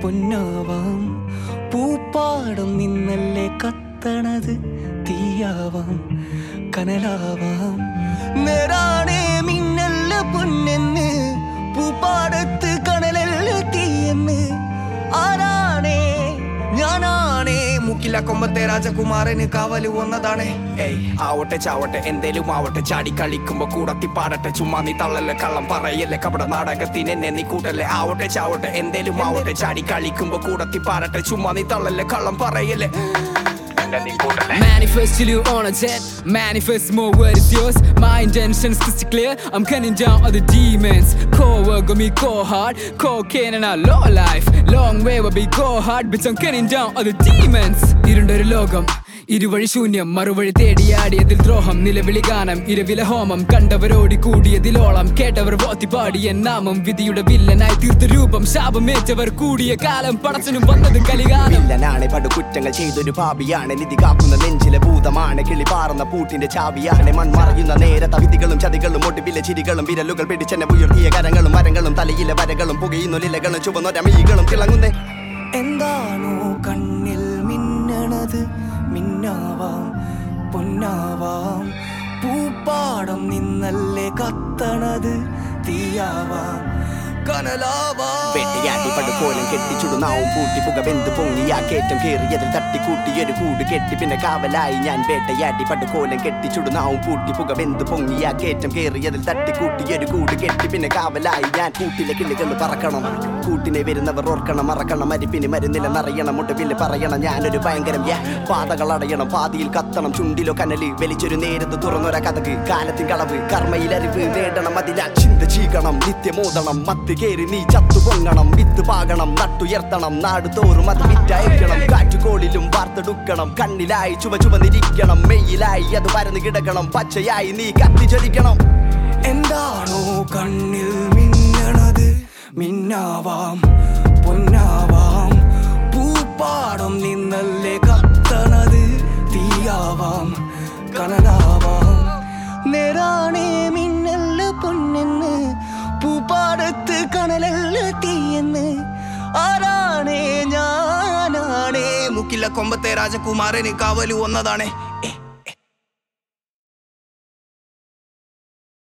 പൊന്നാവാം പൂപ്പാടം നിന്നല്ലേ കത്തണത് തീയാവാം കനലാവാം നേരാണേ മിന്നല്ല പൊന്നെന്ന് പൂപ്പാടത്ത് കനലല്ല തീയെന്ന് ആരാണേ ഞാനാണേ മുക്കില കൊമ്പത്തെ രാജകുമാരന് കാവല് വന്നതാണ് ഏയ് ആവട്ടെ ചാവട്ടെ എന്തേലും ആവട്ടെ ചാടി കളിക്കുമ്പോ കൂടത്തി പാടട്ടെ ചുമ്മാ നീ തള്ളല്ലേ കള്ളം പറയല്ലേ കപട നാടകത്തിന് എന്നെ നീ കൂട്ടല്ലേ ആവട്ടെ ചാവട്ടെ എന്തേലും ആവട്ടെ ചാടി കളിക്കുമ്പോ കൂടത്തി പാടട്ടെ ചുമ്മാ നീ തള്ളല്ലേ കള്ളം പറയല്ലേ എന്നെ നീ കൂട്ടല്ലേ Manifest till you on a jet. Manifest more what is yours. My intentions crystal clear. I'm cutting down all the demons. Core work got me core hard. Cocaine and a low life. Long way will be go hard. Bitch, I'm cutting down all the demons. ഇരുണ്ടൊരു ലോകം ഇരുവഴി ശൂന്യം മറുവഴി തേടിയാടിയതിൽ ദ്രോഹം നിലവിളി ഗാനം ഇരവില ഹോമം കണ്ടവരോടി കൂടിയതിലോളം കേട്ടവർ വോത്തി പാടിയ നാമം വിധിയുടെ വില്ലനായി തീർത്ത രൂപം ശാപമേറ്റവർ കൂടിയ കാലം പടച്ചനും വന്നത് കലികാലം വില്ലനാണ് പടുകുറ്റങ്ങൾ ചെയ്തൊരു പാപിയാണ് നിധി കാക്കുന്ന നെഞ്ചിലെ ഭൂതമാണ് കിളി പാറുന്ന പൂട്ടിന്റെ ചാവിയാണ് മൺമറയുന്ന നേരത്ത വിധികളും ചതികളും ഒടുവിലെ ചിരികളും വിരലുകൾ പിടിച്ചെന്നെ ഉയർത്തിയ കരങ്ങളും മരങ്ങളും തലയിലെ വരകളും പുകയുന്നൊലിലകളും ചുവന്നൊരമീകളും തിളങ്ങുന്നേ എന്താണോ കണ്ണിൽ മിന്നണത് മിന്നാവാം പൊന്നാവാം പൂപ്പാടം നിന്നല്ലേ കത്തണത് തീയാവാം കനലാവാം വെട്ടിയാട്ടി പടുകോലം കെട്ടിച്ചുടുന്നാവും പൂട്ടി പുക വെന്ത് പൊങ്ങിയാ കേറ്റം കേറിയതിൽ തട്ടിക്കൂട്ടി ഒരു കൂട് കെട്ടി പിന്നെ കാവലായി ഞാൻ വേട്ടയാട്ടി പടുകോലം കെട്ടിച്ചുടുന്നാവും പൂട്ടി പുക വെന്ത് പൊങ്ങിയാ കേറ്റം കേറിയതിൽ തട്ടിക്കൂട്ടി ഒരു കൂട് കെട്ടി പിന്നെ കാവലായി ഞാൻ കൂട്ടിലെ കിളികൾ പറക്കണം കൂട്ടിനെ വരുന്നവർ ഓർക്കണം മറക്കണം അരിപ്പിന് മരുന്നില നിറയണം ഒടുവിൽ പറയണം ഞാനൊരു ഭയങ്കരം യാ പാതകൾ അടയണം പാതിയിൽ കത്തണം ചുണ്ടിലോ കനല് വലിച്ചൊരു നേരത്ത് തുറന്നൊര കഥക് കാലത്തിൻ കളവ് കർമ്മയിലറിവ് നേടണം അതിനാൽ ചിന്ത ചീകണം നിത്യമോദണം മത്ത് കേറി നീ ചത്തു പൊങ്ങണം വിത്ത് പാകണം നട്ടുയർത്തണം നാട് തോറും അത് വിറ്റയക്കണം കാറ്റുകോളിലും വാർത്തെടുക്കണം കണ്ണിലായി ചുവ ചുവന്നിരിക്കണം മെയ്യിലായി അത് പരന്ന് കിടക്കണം പച്ചയായി നീ കത്തിജ്വലിക്കണം എന്താണോ കണ്ണിൽ മിന്നണത് മിന്നാവാം പൊന്നാവാം പൂപ്പാടം നിന്നല്ലേ കത്തണത് തീയാവാം കനലാവാം നേരാണേ മിന്നല്ല പൊന്നെന്ന് പൂപ്പാടത്ത് കനലല്ല തീയെന്ന് ആരാണേ ഞാനാണേ മുക്കില കൊമ്പത്തെ രാജകുമാരന് കാവല് വന്നതാണ്